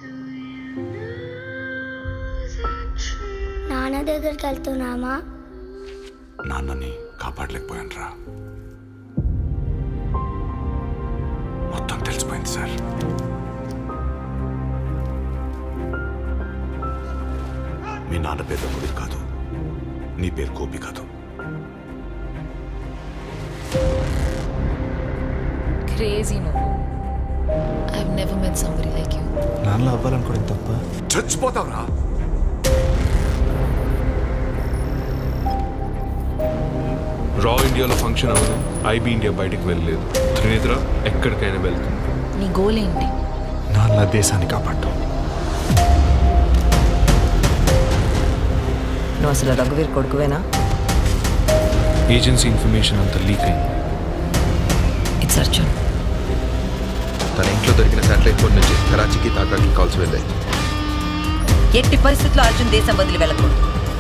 నాన్న దగ్గరికి వెళ్తున్నామా నాన్నని కాపాడలేకపోయాను రా మొత్తం తెలిసిపోయింది సార్ మీ నాన్న పేరు రఘువీర్ కాదు నీ పేరు గోపి కాదు క్రేజీ నువ్వు I never met somebody like you నాన్నలో అవ్వాలనుకోవడం తప్ప చచ్చిపోతావురా రా ఇండియాలో ఫంక్షన్ అవ్వదు ఐబీ ఇండియా బయటికి వెళ్ళలేదు త్రినేత్ర ఎక్కడికైనా వెళ్తుంది నీ గోల్ ఏంటి నాన్న దేశాన్ని కాపాడటం నువ్వు అసలు రఘువీర్ కొడుకువేనా ఏజెన్సీ ఇన్ఫర్మేషన్ అంతా లీక్ అయింది ఇట్స్ అర్జున్ తన ఇంట్లో దొరికిన శాటిలైట్ ఫోన్ నుంచి కరాచీకి తాకాకి కాల్స్ వెళ్ళాయి ఎట్టి పరిస్థితుల్లో అర్జున్ దేశం వదిలి వెళ్ళకూడదు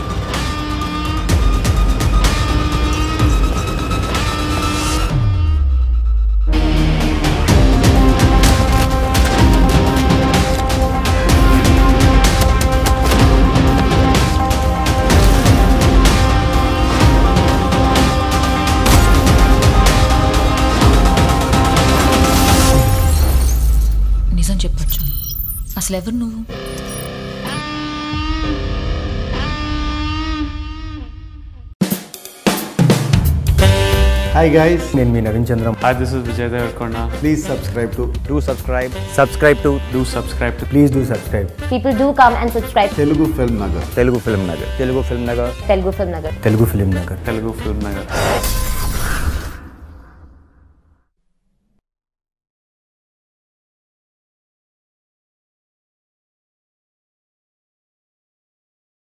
నిజం చెప్పొచ్చు అసలు ఎవరు నువ్వు హాయ్ గైస్ నేను మీ Naveen Chandram Hi, this is Vijay Devarkonda. Please subscribe to do subscribe subscribe to Do subscribe to please do subscribe People do come and subscribe to Telugu film Nagar Telugu film Nagar Telugu film Nagar Telugu Film Nagar. Telugu film Nagar Telugu Film Nagar.